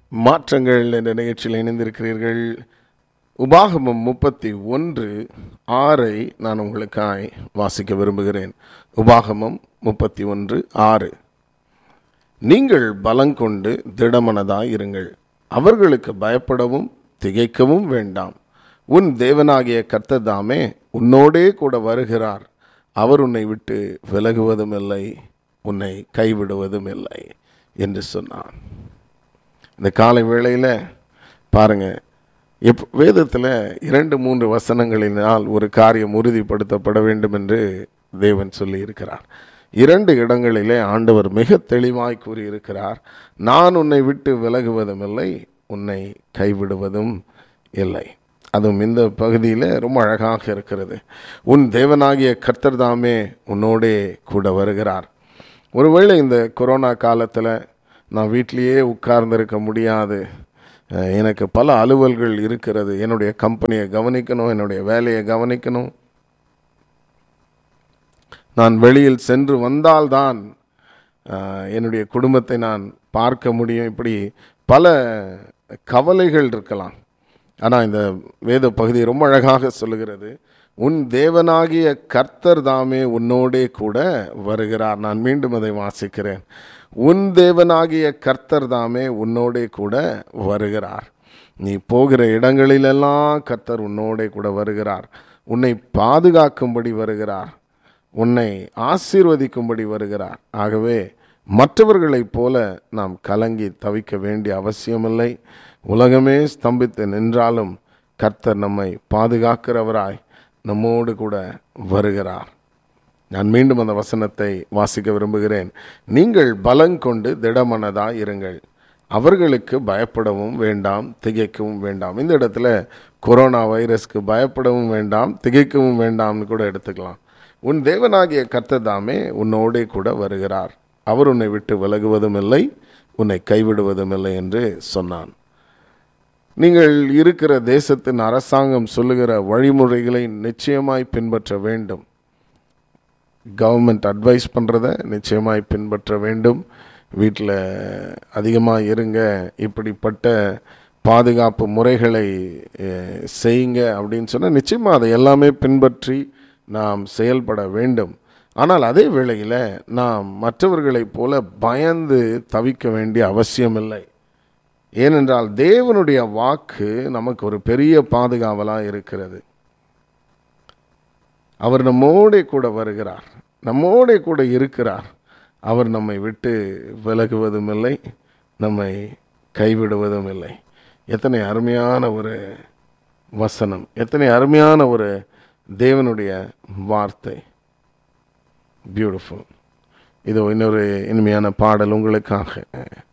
மாற்றங்கள் என்ற நிகழ்ச்சியில் இணைந்திருக்கிறீர்கள் உபாகமம் முப்பத்தி ஒன்று ஆறை நான் உங்களுக்காய் வாசிக்க விரும்புகிறேன் உபாகமம் முப்பத்தி ஒன்று ஆறு நீங்கள் பலங்கொண்டு திடமனதாய் இருங்கள் அவர்களுக்கு பயப்படவும் திகைக்கவும் வேண்டாம் உன் தேவனாகிய கர்த்ததாமே உன்னோடே கூட வருகிறார் அவர் உன்னை விட்டு விலகுவதும் இல்லை உன்னை கைவிடுவதும் இல்லை என்று சொன்னான் இந்த காலை வேளையில் பாருங்க எப் வேதத்தில் இரண்டு மூன்று வசனங்களினால் ஒரு காரியம் உறுதிப்படுத்தப்பட வேண்டும் என்று தேவன் சொல்லி இருக்கிறார் இரண்டு இடங்களிலே ஆண்டவர் மிக தெளிவாய் கூறியிருக்கிறார் நான் உன்னை விட்டு விலகுவதும் இல்லை உன்னை கைவிடுவதும் இல்லை அதுவும் இந்த பகுதியில் ரொம்ப அழகாக இருக்கிறது உன் தேவனாகிய கர்த்தர் தாமே உன்னோடே கூட வருகிறார் ஒருவேளை இந்த கொரோனா காலத்தில் நான் வீட்டிலேயே உட்கார்ந்திருக்க முடியாது அஹ் எனக்கு பல அலுவல்கள் இருக்கிறது என்னுடைய கம்பெனியை கவனிக்கணும் என்னுடைய வேலையை கவனிக்கணும் நான் வெளியில் சென்று வந்தால்தான் அஹ், என்னுடைய குடும்பத்தை நான் பார்க்க முடியும் இப்படி பல கவலைகள் இருக்கலாம் ஆனால் இந்த வேத பகுதி ரொம்ப அழகாக சொல்லுகிறது உன் தேவனாகிய கர்த்தர் தாமே உன்னோடே கூட வருகிறார் நான் மீண்டும் அதை வாசிக்கிறேன் உன் தேவனாகிய கர்த்தர் தாமே உன்னோடே கூட வருகிறார் நீ போகிற இடங்களிலெல்லாம் கர்த்தர் உன்னோடே கூட வருகிறார் உன்னை பாதுகாக்கும்படி வருகிறார் உன்னை ஆசீர்வதிக்கும்படி வருகிறார் ஆகவே மற்றவர்களைப் போல நாம் கலங்கி தவிக்க வேண்டிய அவசியமில்லை உலகமே ஸ்தம்பித்து நின்றாலும் கர்த்தர் நம்மை பாதுகாக்கிறவராய் நம்மோடு கூட வருகிறார் நான் மீண்டும் அந்த வசனத்தை வாசிக்க விரும்புகிறேன் நீங்கள் பலங்கொண்டு திடமனதாய் இருங்கள் அவர்களுக்கு பயப்படவும் வேண்டாம் திகைக்கவும் வேண்டாம் இந்த இடத்துல கொரோனா வைரஸ்க்கு பயப்படவும் வேண்டாம் திகைக்கவும் வேண்டாம்னு கூட எடுத்துக்கலாம் உன் தேவனாகிய கர்த்ததாமே உன்னோடே கூட வருகிறார் அவர் உன்னை விட்டு விலகுவதும் இல்லை உன்னை கைவிடுவதும் இல்லை என்று சொன்னான் நீங்கள் இருக்கிற தேசத்தின் அரசாங்கம் சொல்லுகிற வழிமுறைகளை நிச்சயமாய் பின்பற்ற வேண்டும் கவர்மெண்ட் அட்வைஸ் பண்ணுறத நிச்சயமாய் பின்பற்ற வேண்டும் வீட்டில் அதிகமாக இருங்க இப்படிப்பட்ட பாதுகாப்பு முறைகளை அஹ், செய்யுங்க அப்படின்னு சொன்னால் நிச்சயமாக அதை எல்லாமே பின்பற்றி நாம் செயல்பட வேண்டும் ஆனால் அதே வேளையில் நாம் மற்றவர்களைப் போல பயந்து தவிக்க வேண்டிய அவசியமில்லை ஏனென்றால் தேவனுடைய வாக்கு நமக்கு ஒரு பெரிய பாதுகாவலாக இருக்கிறது அவர் நம்மோடே கூட வருகிறார் நம்மோடே கூட இருக்கிறார் அவர் நம்மை விட்டு விலகுவதும் இல்லை நம்மை கைவிடுவதும் இல்லை எத்தனை அருமையான ஒரு வசனம் எத்தனை அருமையான ஒரு தேவனுடைய வார்த்தை பியூட்டிஃபுல் இதோ இன்னொரு இனிமையான பாடல் உங்களுக்காக